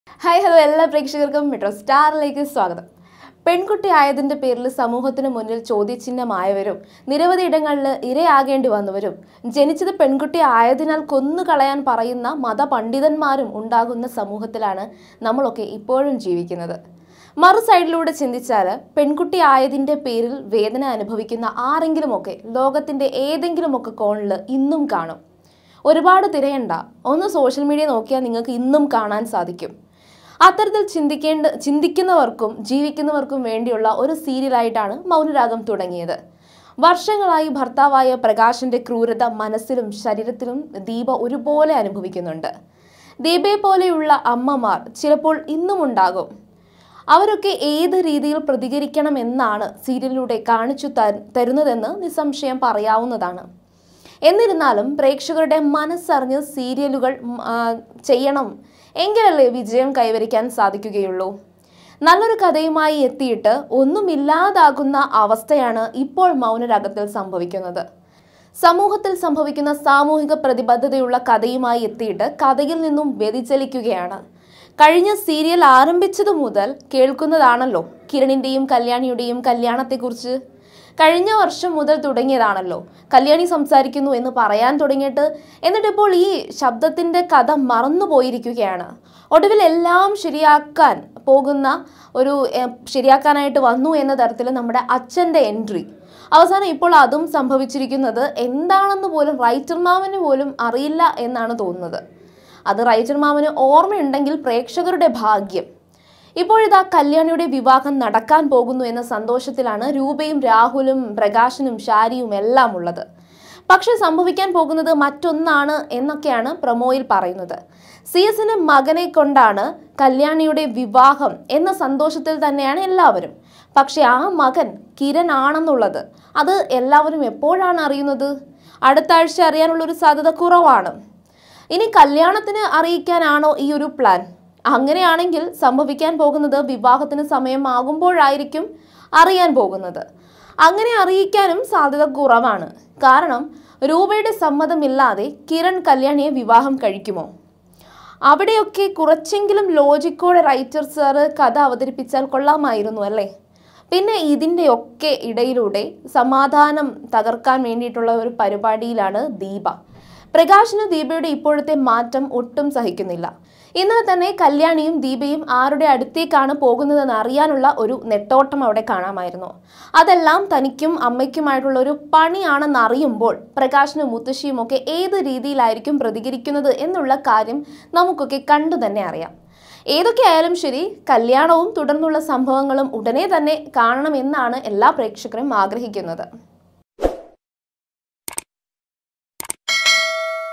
hi hello എല്ലാ പ്രേക്ഷകർക്കും metro സ്റ്റാറിലേക്ക് സ്വാഗതം പെൺകുട്ടി ആയതിന്റെ പേരിൽ സമൂഹത്തിന് മുന്നിൽ ചോദ്യചിഹ്നമായവരും നിരവധി ഇടങ്ങളിൽ ഇരയാകേണ്ടി വന്നവരും ജനിച്ചത് പെൺകുട്ടി ആയതിനാൽ കൊന്നുകളയാൻ പറയുന്ന മതപണ്ഡിതന്മാരും ഉണ്ടാകുന്ന സമൂഹത്തിലാണ് നമ്മളൊക്കെ ഇപ്പോഴും ജീവിക്കുന്നത് മറു സൈഡിലൂടെ ചിന്തിച്ചാൽ പെൺകുട്ടി ആയതിന്റെ പേരിൽ വേദന അനുഭവിക്കുന്ന ആരെങ്കിലുമൊക്കെ ലോകത്തിന്റെ ഏതെങ്കിലുമൊക്കെ കോണിൽ ഇന്നും കാണും ഒരുപാട് തിരയണ്ട ഒന്ന് സോഷ്യൽ മീഡിയ നോക്കിയാൽ നിങ്ങൾക്ക് ഇന്നും കാണാൻ സാധിക്കും അത്തരത്തിൽ ചിന്തിക്കേണ്ട ചിന്തിക്കുന്നവർക്കും ജീവിക്കുന്നവർക്കും വേണ്ടിയുള്ള ഒരു സീരിയലായിട്ടാണ് മൗനരാഗം തുടങ്ങിയത് വർഷങ്ങളായി ഭർത്താവായ പ്രകാശിന്റെ ക്രൂരത മനസ്സിലും ശരീരത്തിലും ദീപ ഒരുപോലെ അനുഭവിക്കുന്നുണ്ട് ദീപയെ പോലെയുള്ള അമ്മമാർ ചിലപ്പോൾ ഇന്നും ഉണ്ടാകും അവരൊക്കെ ഏത് രീതിയിൽ പ്രതികരിക്കണം എന്നാണ് സീരിയലിലൂടെ കാണിച്ചു തര- തരുന്നതെന്ന് നിസ്സംശയം പറയാവുന്നതാണ് എന്നിരുന്നാലും പ്രേക്ഷകരുടെ മനസ്സറിഞ്ഞ് സീരിയലുകൾ ഉം, ആ, ചെയ്യണം എങ്കിലല്ലേ വിജയം കൈവരിക്കാൻ സാധിക്കുകയുള്ളൂ നല്ലൊരു കഥയുമായി എത്തിയിട്ട് ഒന്നുമില്ലാതാകുന്ന അവസ്ഥയാണ് ഇപ്പോൾ മൗനരാഗത്തിൽ സംഭവിക്കുന്നത് സമൂഹത്തിൽ സംഭവിക്കുന്ന സാമൂഹിക പ്രതിബദ്ധതയുള്ള കഥയുമായി എത്തിയിട്ട് കഥയിൽ നിന്നും വ്യതിചലിക്കുകയാണ് കഴിഞ്ഞ സീരിയൽ ആരംഭിച്ചതു മുതൽ കേൾക്കുന്നതാണല്ലോ കിരണിന്റെയും കല്യാണിയുടെയും കല്യാണത്തെക്കുറിച്ച് കഴിഞ്ഞ വർഷം മുതൽ തുടങ്ങിയതാണല്ലോ കല്യാണി സംസാരിക്കുന്നു എന്ന് പറയാൻ തുടങ്ങിയിട്ട് എന്നിട്ടിപ്പോൾ ഈ ശബ്ദത്തിന്റെ കഥ മറന്നുപോയിരിക്കുകയാണ് ഒടുവിൽ എല്ലാം ശരിയാക്കാൻ പോകുന്ന ഒരു എ, ശരിയാക്കാനായിട്ട് വന്നു എന്ന തരത്തിൽ നമ്മുടെ അച്ഛൻ്റെ എൻട്രി അവസാനം ഇപ്പോൾ അതും സംഭവിച്ചിരിക്കുന്നത് എന്താണെന്ന് പോലും റൈറ്റർ മാമന് പോലും അറിയില്ല എന്നാണ് തോന്നുന്നത് അത് റൈറ്റർ മാമന് ഓർമ്മയുണ്ടെങ്കിൽ പ്രേക്ഷകരുടെ ഭാഗ്യം ഇപ്പോഴിതാ കല്യാണിയുടെ വിവാഹം നടക്കാൻ പോകുന്നു എന്ന സന്തോഷത്തിലാണ് രൂപയും രാഹുലും പ്രകാശനും ഷാരിയും എല്ലാം ഉള്ളത് പക്ഷെ സംഭവിക്കാൻ പോകുന്നത് മറ്റൊന്നാണ് എന്നൊക്കെയാണ് പ്രൊമോയിൽ പറയുന്നത് സി എസിന്റെ മകനെ കൊണ്ടാണ് കല്യാണിയുടെ വിവാഹം എന്ന സന്തോഷത്തിൽ തന്നെയാണ് എല്ലാവരും പക്ഷെ ആ മകൻ കിരൺ ആണെന്നുള്ളത് അത് എല്ലാവരും എപ്പോഴാണ് അറിയുന്നത് അടുത്ത ആഴ്ച അറിയാനുള്ള ഒരു സാധ്യത കുറവാണ് ഇനി കല്യാണത്തിന് അറിയിക്കാനാണോ ഈ ഒരു പ്ലാൻ അങ്ങനെയാണെങ്കിൽ സംഭവിക്കാൻ പോകുന്നത് വിവാഹത്തിന് സമയമാകുമ്പോഴായിരിക്കും അറിയാൻ പോകുന്നത് അങ്ങനെ അറിയിക്കാനും സാധ്യത കുറവാണ് കാരണം രൂപയുടെ സമ്മതമില്ലാതെ കിരൺ കല്യാണിയെ വിവാഹം കഴിക്കുമോ അവിടെയൊക്കെ കുറച്ചെങ്കിലും ലോജിക്കോടെ റൈറ്റർ സാറ് കഥ അവതരിപ്പിച്ചാൽ കൊള്ളാമായിരുന്നു അല്ലേ പിന്നെ ഇതിൻ്റെയൊക്കെ ഇടയിലൂടെ സമാധാനം തകർക്കാൻ വേണ്ടിയിട്ടുള്ള ഒരു പരിപാടിയിലാണ് ദീപ പ്രകാശിന് ദീപയുടെ ഇപ്പോഴത്തെ മാറ്റം ഒട്ടും സഹിക്കുന്നില്ല ഇന്നലെ തന്നെ കല്യാണിയും ദീപയും ആരുടെ അടുത്തേക്കാണ് പോകുന്നതെന്ന് അറിയാനുള്ള ഒരു നെട്ടോട്ടം അവിടെ കാണാമായിരുന്നു അതെല്ലാം തനിക്കും അമ്മയ്ക്കുമായിട്ടുള്ള ഒരു പണിയാണെന്ന് അറിയുമ്പോൾ പ്രകാശിനും മുത്തശ്ശിയും ഒക്കെ ഏത് രീതിയിലായിരിക്കും പ്രതികരിക്കുന്നത് എന്നുള്ള കാര്യം നമുക്കൊക്കെ കണ്ടു തന്നെ അറിയാം ഏതൊക്കെ ആയാലും ശരി കല്യാണവും തുടർന്നുള്ള സംഭവങ്ങളും ഉടനെ തന്നെ കാണണമെന്നാണ് എല്ലാ പ്രേക്ഷകരും ആഗ്രഹിക്കുന്നത്